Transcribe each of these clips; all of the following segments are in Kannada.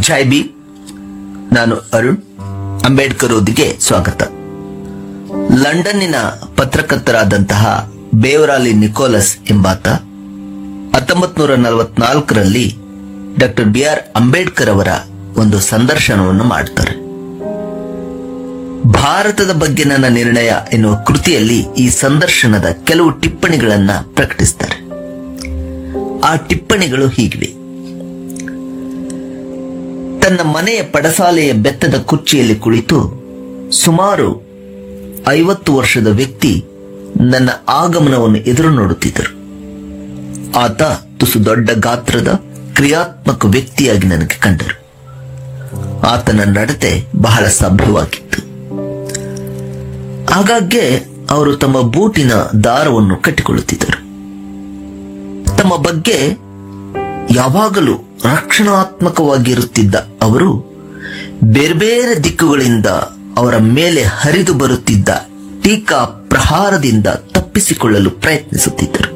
ಜೈ ಬಿ ನಾನು ಅರುಣ್ ಅಂಬೇಡ್ಕರ್ ಓದಿಗೆ ಸ್ವಾಗತ ಲಂಡನ್ನಿನ ಪತ್ರಕರ್ತರಾದಂತಹ ಬೇವರಾಲಿ ನಿಕೋಲಸ್ ಎಂಬಾತ ಹತ್ತೊಂಬತ್ ನೂರ ನಲವತ್ನಾಲ್ಕರಲ್ಲಿ ಡಾಕ್ಟರ್ ಬಿ ಆರ್ ಅಂಬೇಡ್ಕರ್ ಅವರ ಒಂದು ಸಂದರ್ಶನವನ್ನು ಮಾಡ್ತಾರೆ ಭಾರತದ ಬಗ್ಗೆ ನನ್ನ ನಿರ್ಣಯ ಎನ್ನುವ ಕೃತಿಯಲ್ಲಿ ಈ ಸಂದರ್ಶನದ ಕೆಲವು ಟಿಪ್ಪಣಿಗಳನ್ನ ಪ್ರಕಟಿಸ್ತಾರೆ ಆ ಟಿಪ್ಪಣಿಗಳು ಹೀಗಿವೆ ತನ್ನ ಮನೆಯ ಪಡಸಾಲೆಯ ಬೆತ್ತದ ಕುರ್ಚಿಯಲ್ಲಿ ಕುಳಿತು ಸುಮಾರು ಐವತ್ತು ವರ್ಷದ ವ್ಯಕ್ತಿ ನನ್ನ ಆಗಮನವನ್ನು ಎದುರು ನೋಡುತ್ತಿದ್ದರು ಆತ ತುಸು ದೊಡ್ಡ ಗಾತ್ರದ ಕ್ರಿಯಾತ್ಮಕ ವ್ಯಕ್ತಿಯಾಗಿ ನನಗೆ ಕಂಡರು ಆತನ ನಡತೆ ಬಹಳ ಸಭ್ಯವಾಗಿತ್ತು ಆಗಾಗ್ಗೆ ಅವರು ತಮ್ಮ ಬೂಟಿನ ದಾರವನ್ನು ಕಟ್ಟಿಕೊಳ್ಳುತ್ತಿದ್ದರು ತಮ್ಮ ಬಗ್ಗೆ ಯಾವಾಗಲೂ ರಕ್ಷಣಾತ್ಮಕವಾಗಿರುತ್ತಿದ್ದ ಅವರು ಬೇರೆ ಬೇರೆ ದಿಕ್ಕುಗಳಿಂದ ಅವರ ಮೇಲೆ ಹರಿದು ಬರುತ್ತಿದ್ದ ಟೀಕಾ ಪ್ರಹಾರದಿಂದ ತಪ್ಪಿಸಿಕೊಳ್ಳಲು ಪ್ರಯತ್ನಿಸುತ್ತಿದ್ದರು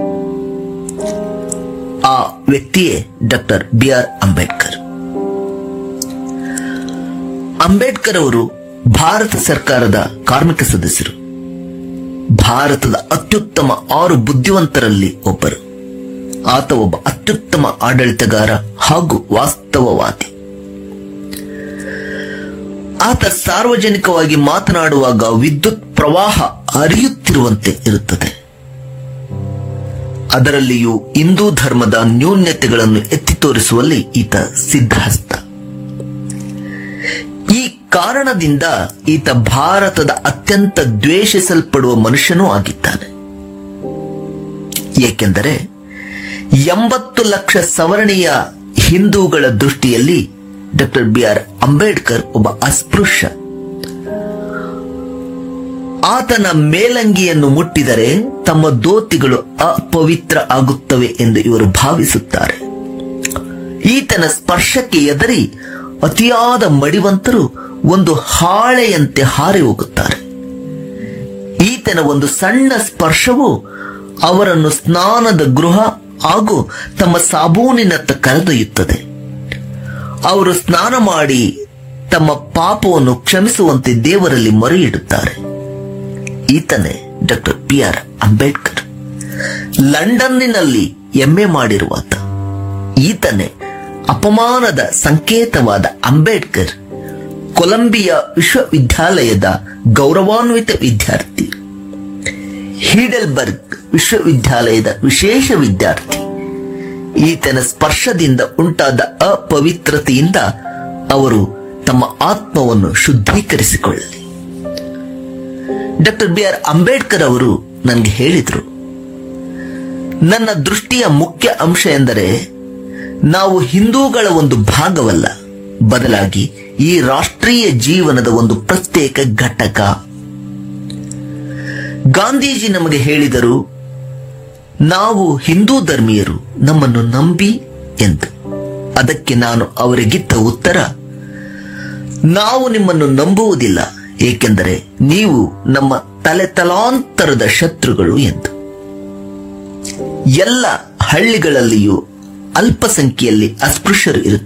ಆ ವ್ಯಕ್ತಿಯೇ doctor B R Ambedkar Ambedkar ಅವರು ಭಾರತ ಸರ್ಕಾರದ ಕಾರ್ಮಿಕ ಸದಸ್ಯರು ಭಾರತದ ಅತ್ಯುತ್ತಮ ಆರು ಬುದ್ಧಿವಂತರಲ್ಲಿ ಒಬ್ಬರು ಆತ ಒಬ್ಬ ಅತ್ಯುತ್ತಮ ಆಡಳಿತಗಾರ ಹಾಗೂ ವಾಸ್ತವವಾದಿ ಆತ ಸಾರ್ವಜನಿಕವಾಗಿ ಮಾತನಾಡುವಾಗ ವಿದ್ಯುತ್ ಪ್ರವಾಹ ಹರಿಯುತ್ತಿರುವಂತೆ ಇರುತ್ತದೆ ಅದರಲ್ಲಿಯೂ ಹಿಂದೂ ಧರ್ಮದ ನ್ಯೂನ್ಯತೆಗಳನ್ನು ಎತ್ತಿ ತೋರಿಸುವಲ್ಲಿ ಈತ ಸಿದ್ಧಹಸ್ತ ಈ ಕಾರಣದಿಂದ ಈತ ಭಾರತದ ಅತ್ಯಂತ ದ್ವೇಷಿಸಲ್ಪಡುವ ಮನುಷ್ಯನೂ ಆಗಿದ್ದಾನೆ ಏಕೆಂದರೆ ಎಂಬತ್ತು ಲಕ್ಷ ಸವರ್ಣೀಯ ಹಿಂದೂಗಳ ದೃಷ್ಟಿಯಲ್ಲಿ ಡಾಕ್ಟರ್ ಬಿ ಆರ್ ಅಂಬೇಡ್ಕರ್ ಒಬ್ಬ ಅಸ್ಪೃಶ್ಯ ಆತನ ಮೇಲಂಗಿಯನ್ನು ಮುಟ್ಟಿದರೆ ತಮ್ಮ ದೋತಿಗಳು ಅಪವಿತ್ರ ಆಗುತ್ತವೆ ಎಂದು ಇವರು ಭಾವಿಸುತ್ತಾರೆ ಈತನ ಸ್ಪರ್ಶಕ್ಕೆ ಎದರಿ ಅತಿಯಾದ ಮಡಿವಂತರು ಒಂದು ಹಾಳೆಯಂತೆ ಹಾರಿ ಹೋಗುತ್ತಾರೆ ಈತನ ಒಂದು ಸಣ್ಣ ಸ್ಪರ್ಶವು ಅವರನ್ನು ಸ್ನಾನದ ಗೃಹ ಹಾಗೂ ತಮ್ಮ ಸಾಬೂನಿನತ್ತ ಕರೆದೊಯ್ಯುತ್ತದೆ ಅವರು ಸ್ನಾನ ಮಾಡಿ ತಮ್ಮ ಪಾಪವನ್ನು ಕ್ಷಮಿಸುವಂತೆ ದೇವರಲ್ಲಿ ಮೊರೆ ಇಡುತ್ತಾರೆ ಈತನೇ ಡಾಕ್ಟರ್ ಬಿ ಆರ್ ಅಂಬೇಡ್ಕರ್ ಲಂಡನ್ನಿನಲ್ಲಿ ಎಂಎ ಮಾಡಿರುವಾತ ಈತನೇ ಅಪಮಾನದ ಸಂಕೇತವಾದ ಅಂಬೇಡ್ಕರ್ ಕೊಲಂಬಿಯಾ ವಿಶ್ವವಿದ್ಯಾಲಯದ ಗೌರವಾನ್ವಿತ ವಿದ್ಯಾರ್ಥಿ ಹೀಡೆಲ್ಬರ್ಗ್ ವಿಶ್ವವಿದ್ಯಾಲಯದ ವಿಶೇಷ ವಿದ್ಯಾರ್ಥಿ ಈತನ ಸ್ಪರ್ಶದಿಂದ ಉಂಟಾದ ಅಪವಿತ್ರತೆಯಿಂದ ಅವರು ತಮ್ಮ ಆತ್ಮವನ್ನು ಶುದ್ಧೀಕರಿಸಿಕೊಳ್ಳಲಿ ಡಾಕ್ಟರ್ ಬಿ ಆರ್ ಅಂಬೇಡ್ಕರ್ ಅವರು ನನಗೆ ಹೇಳಿದರು ನನ್ನ ದೃಷ್ಟಿಯ ಮುಖ್ಯ ಅಂಶ ಎಂದರೆ ನಾವು ಹಿಂದೂಗಳ ಒಂದು ಭಾಗವಲ್ಲ ಬದಲಾಗಿ ಈ ರಾಷ್ಟ್ರೀಯ ಜೀವನದ ಒಂದು ಪ್ರತ್ಯೇಕ ಘಟಕ ಗಾಂಧೀಜಿ ನಮಗೆ ಹೇಳಿದರು ನಾವು ಹಿಂದೂ ಧರ್ಮೀಯರು ನಮ್ಮನ್ನು ನಂಬಿ ಎಂದು ಅದಕ್ಕೆ ನಾನು ಅವರಿಗಿತ್ತ ಉತ್ತರ ನಾವು ನಿಮ್ಮನ್ನು ನಂಬುವುದಿಲ್ಲ ಏಕೆಂದರೆ ನೀವು ನಮ್ಮ ತಲೆ ತಲಾಂತರದ ಶತ್ರುಗಳು ಎಂದು ಎಲ್ಲ ಹಳ್ಳಿಗಳಲ್ಲಿಯೂ ಅಲ್ಪಸಂಖ್ಯೆಯಲ್ಲಿ ಅಸ್ಪೃಶ್ಯರು ಇರುತ್ತಾರೆ